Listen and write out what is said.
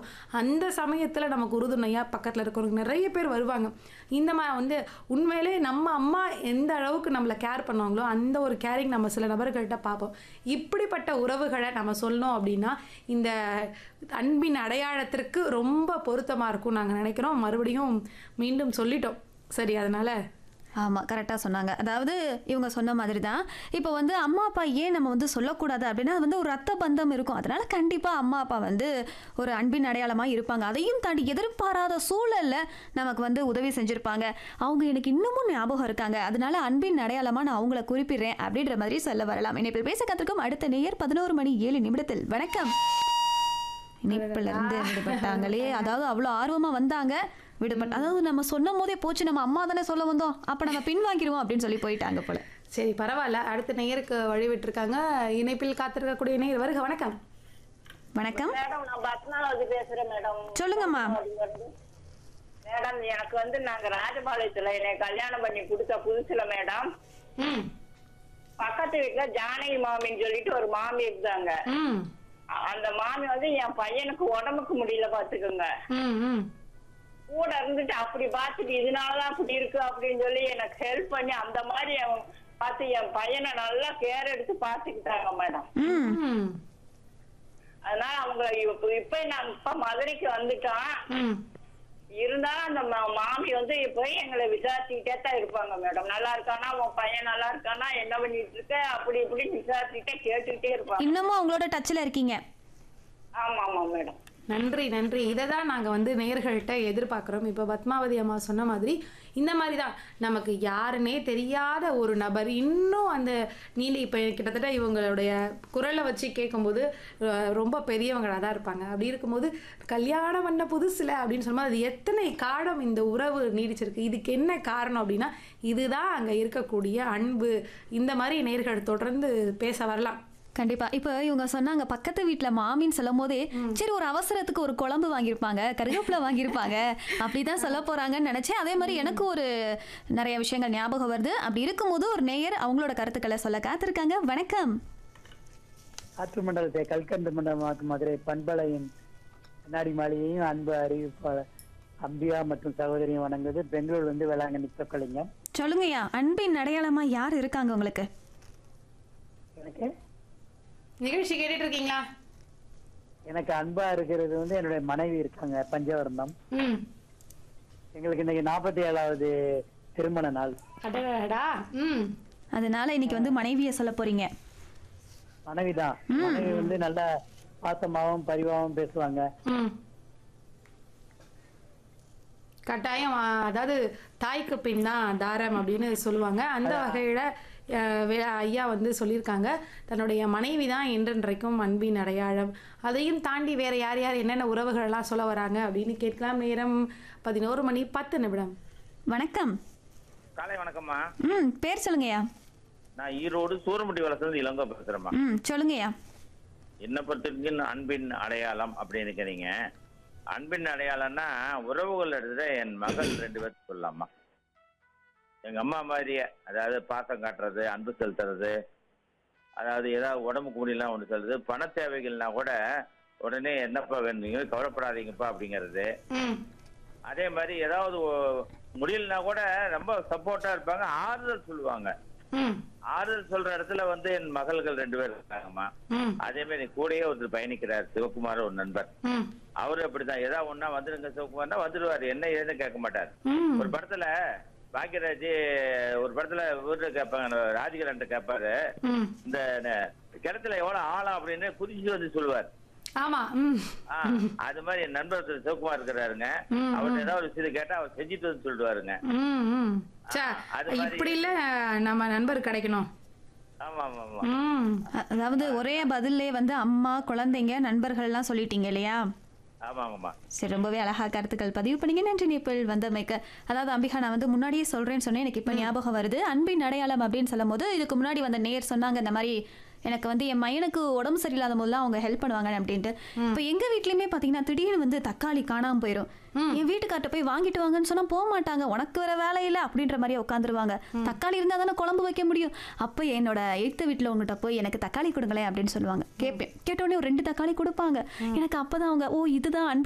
அந்த சமயத்தில் நமக்கு உறுதுணையாக பக்கத்தில் இருக்கிறவங்க நிறைய பேர் வருவாங்க இந்த மாதிரி வந்து உண்மையிலே நம்ம அம்மா எந்த அளவுக்கு நம்மளை கேர் பண்ணுவாங்களோ அந்த ஒரு கேரிங் நம்ம சில நபர்கள்ட்ட பார்ப்போம் இப்படிப்பட்ட உறவுகளை நம்ம சொன்னோம் அப்படின்னா இந்த அன்பின் அடையாளத்திற்கு ரொம்ப பொருத்தமாக இருக்கும் நாங்கள் நினைக்கிறோம் மறுபடியும் மீண்டும் சொல்லிட்டோம் சரி அதனால் ஆமாம் கரெக்டாக சொன்னாங்க அதாவது இவங்க சொன்ன மாதிரி தான் இப்போ வந்து அம்மா அப்பா ஏன் நம்ம வந்து சொல்லக்கூடாது அப்படின்னா அது வந்து ஒரு ரத்த பந்தம் இருக்கும் அதனால கண்டிப்பாக அம்மா அப்பா வந்து ஒரு அன்பின் அடையாளமாக இருப்பாங்க அதையும் தாண்டி எதிர்பாராத சூழலில் நமக்கு வந்து உதவி செஞ்சுருப்பாங்க அவங்க எனக்கு இன்னமும் ஞாபகம் இருக்காங்க அதனால அன்பின் அடையாளமாக நான் அவங்கள குறிப்பிடுறேன் அப்படின்ற மாதிரி சொல்ல வரலாம் இணைப்பில் பேச கற்றுக்கும் அடுத்த நேயர் பதினோரு மணி ஏழு நிமிடத்தில் வணக்கம் இணைப்பில் இருந்து விடுபட்டாங்களே அதாவது அவ்வளோ ஆர்வமாக வந்தாங்க விடுபட்ட அதாவது நம்ம சொன்னும் போதே போச்சு நம்ம அம்மா தானே சொல்ல வந்தோம் அப்போ நம்ம பின்வாங்கிடுவோம் அப்படின்னு சொல்லி போயிட்டாங்க போல சரி பரவாயில்ல அடுத்த நேயருக்கு வழி விட்டுருக்காங்க இணைப்பில் காத்திருக்கக்கூடிய நேயர் வருக வணக்கம் வணக்கம் மேடம் நான் பத்மாவதி பேசுறேன் மேடம் சொல்லுங்கம்மா மேடம் எனக்கு வந்து நாங்க ராஜபாளையத்துல என்னை கல்யாணம் பண்ணி கொடுத்த புதுசுல மேடம் ம் பக்கத்து வீட்டுல ஜானகி மாமின்னு சொல்லிட்டு ஒரு மாமி இருந்தாங்க ம் அந்த மாமி வந்து என் பையனுக்கு உடம்புக்கு முடியல பாத்துக்கோங்க ம் ம் கூட இருந்துட்டு அப்படி பார்த்துட்டு இதனாலதான் அப்படி இருக்கு அப்படின்னு சொல்லி எனக்கு ஹெல்ப் பண்ணி அந்த மாதிரி அவன் பார்த்து என் பையனை நல்லா கேர் எடுத்து பாத்துக்கிட்டாங்க மேடம் ம் ம் அதனால அவங்க இப்ப இப்ப நான் இப்ப மதுரைக்கு வந்துட்டோம் ம் இருந்தாலும் அந்த மா- மாமி வந்து இப்ப எங்களை விசாரிச்சுக்கிட்டே தான் இருப்பாங்க மேடம் நல்லா இருக்கானா உன் பையன் நல்லா இருக்கானா என்ன பண்ணிட்டு இருக்க அப்படி இப்படி விசாரிச்சுக்கிட்டே கேட்டுக்கிட்டே இருப்பாங்க இன்னமும் அவங்களோட டச்சில் இருக்கீங்க ஆமா ஆமா மேடம் நன்றி நன்றி இதை தான் நாங்கள் வந்து நேயர்கள்ட்ட எதிர்பார்க்குறோம் இப்போ பத்மாவதி அம்மா சொன்ன மாதிரி இந்த மாதிரி தான் நமக்கு யாருன்னே தெரியாத ஒரு நபர் இன்னும் அந்த நீலி இப்போ கிட்டத்தட்ட இவங்களுடைய குரலை வச்சு கேட்கும்போது அஹ், ரொம்ப பெரியவங்களாக தான் இருப்பாங்க அப்படி இருக்கும்போது கல்யாணம் பண்ண புதுசில் அப்படின்னு சொல்லும்போது அது எத்தனை காலம் இந்த உறவு நீடிச்சிருக்கு இதுக்கு என்ன காரணம் அப்படின்னா இதுதான் அங்கே இருக்கக்கூடிய அன்பு இந்த மாதிரி நேர்கள் தொடர்ந்து பேச வரலாம் கண்டிப்பா இப்போ இவங்க சொன்னாங்க பக்கத்து வீட்ல மாமின்னு சொல்லும் போதே சரி ஒரு அவசரத்துக்கு ஒரு குழம்பு வாங்கியிருப்பாங்க கருவேப்பிலை வாங்கியிருப்பாங்க அப்படிதான் சொல்ல போறாங்கன்னு நினைச்சேன் அதே மாதிரி எனக்கு ஒரு நிறைய விஷயங்கள் ஞாபகம் வருது அப்படி இருக்கும்போது ஒரு நேயர் அவங்களோட கருத்துக்களை சொல்ல காத்திருக்காங்க வணக்கம் காற்று மண்டலத்தை கல்கண்டு மண்டலமாக்கும் மதுரை பண்பலையின் கண்ணாடி மாளிகையும் அன்பு அறிவிப்பாளர் அம்பியா மற்றும் சகோதரியும் வணங்குது பெங்களூர் வந்து வேளாங்கண்ணி சொக்கலிங்கம் சொல்லுங்கய்யா அன்பின் அடையாளமா யார் இருக்காங்க உங்களுக்கு எனக்கு நிகழ்ச்சி கேட்டுட்டு இருக்கீங்களா எனக்கு அன்பா இருக்கிறது வந்து என்னுடைய மனைவி இருக்காங்க பஞ்சவர்ணம் ம் எங்களுக்கு இன்னைக்கு நாற்பத்தி ஏழாவது திருமண நாள் அடடா ம் அதனால இன்னைக்கு வந்து மனைவியை சொல்ல போறீங்க மனைவி தான் மனைவி வந்து நல்ல பாசமாவும் பரிவாவும் பேசுவாங்க ம் கட்டாயம் ஆ, அதாவது தாய்க்கு பின் தான் தாரம் அப்படின்னு சொல்லுவாங்க அந்த வகையில் ஐயா வந்து சொல்லியிருக்காங்க தன்னுடைய மனைவி தான் என்றென்றைக்கும் அன்பின் அடையாளம் அதையும் தாண்டி வேற யார் யார் என்னென்ன உறவுகள் எல்லாம் சொல்ல வராங்க அப்படின்னு கேட்கலாம் நேரம் பதினோரு மணி பத்து நிமிடம் வணக்கம் காலை வணக்கம்மா ம் பேர் சொல்லுங்கய்யா நான் ஈரோடு சூரமுட்டி வளர்ந்து இளங்கோ பேசுறேம்மா ம் சொல்லுங்கய்யா என்ன பொறுத்தவரைக்கும் அன்பின் அடையாளம் அப்படின்னு இருக்கிறீங்க அன்பின் அடையாளம்னா உறவுகள் எடுத்துட்டு என் மகள் ரெண்டு பேர்த்து சொல்லலாமா எங்க அம்மா மாதிரியே அதாவது பாசம் காட்டுறது அன்பு செலுத்துறது அதாவது ஏதாவது உடம்புக்கு முடியலாம் ஒன்று சொல்றது பண தேவைகள்னா கூட உடனே என்னப்பா வேணுங்க கவலைப்படாதீங்கப்பா அப்படிங்கிறது ம் அதே மாதிரி ஏதாவது ஒ- முடியலனா கூட ரொம்ப சப்போர்ட்டா இருப்பாங்க ஆறுதல் சொல்லுவாங்க ம் ஆறுதல் சொல்ற இடத்துல வந்து என் மகள்கள் ரெண்டு பேர் இருக்காங்கம்மா ம் அதே மாதிரி கூடயே ஒருத்தர் பயணிக்கிறார் சிவகுமார் ஒரு நண்பர் ம் அவரு அப்படிதான் ஏதாவது ஒண்ணா வந்துருங்க சிவகுமார்னா வந்துடுவாரு என்ன ஏதுன்னு கேட்க மாட்டார் ம் ஒரு படத்துல பாக்கியராஜ் ஒரு படத்துல இவர்கிட்ட கேட்பாங்க ராஜகிரன் கேட்பாரு ம் இந்த ந- கிணத்துல எவ்வளவு ஆழம் அப்படின்னு குதிச்சு வந்து சொல்லுவார் ஆமா ம் ஆ, அது மாதிரி என் நண்பர் ஒருத்தர் சிவகுமார் இருக்கிறாருங்க ம், அவர் ஏதாவது ஒரு விஷயத்தை கேட்டா அவர் செஞ்சுட்டு வந்து சொல்லிடுவாருங்க ம் ம் சே அது மாதிரி- இப்படி இல்லை நம்ம நண்பர் கிடைக்கணும் ஆமா ஆமா ஆமா ம் அ- அதாவது ஒரே பதில்லே வந்து அம்மா குழந்தைங்க நண்பர்கள்லாம் சொல்லிட்டீங்க இல்லையா ஆமா ஆமா சரி ரொம்பவே அழகா கருத்துக்கள் பதிவு பண்ணீங்க நன்றி நேப்பிள் வந்தமைக்க அதாவது அம்பிகா நான் வந்து முன்னாடியே சொல்றேன்னு சொன்னேன் எனக்கு இப்போ ஞாபகம் வருது அன்பின் அடையாளம் அப்படின்னு சொல்லும் போது இதுக்கு முன்னாடி வந்த நேர் சொன்னாங்க இந்த மாதிரி எனக்கு வந்து என் பையனுக்கு உடம்பு சரியில்லாத போதெல்லாம் அவங்க ஹெல்ப் பண்ணுவாங்க அப்படின்ட்டு இப்போ எங்க வீட்லயுமே பாத்தீங்கன்னா திடீர்னு வந்து தக்காளி காணாம போயிடும் என் வீட்டுக்கார்ட்ட போய் வாங்கிட்டு வாங்கன்னு சொன்னா போக மாட்டாங்க உனக்கு வேற வேலை இல்லை அப்படின்ற மாதிரி உட்காந்துருவாங்க தக்காளி இருந்தா தானே குழம்பு வைக்க முடியும் அப்போ என்னோட எய்த்த வீட்டில் உங்ககிட்ட போய் எனக்கு தக்காளி கொடுங்களேன் அப்படின்னு சொல்லுவாங்க கேட்பேன் கேட்டோடனே ஒரு ரெண்டு தக்காளி கொடுப்பாங்க எனக்கு அப்பதான் அவங்க ஓ இதுதான் அன்பு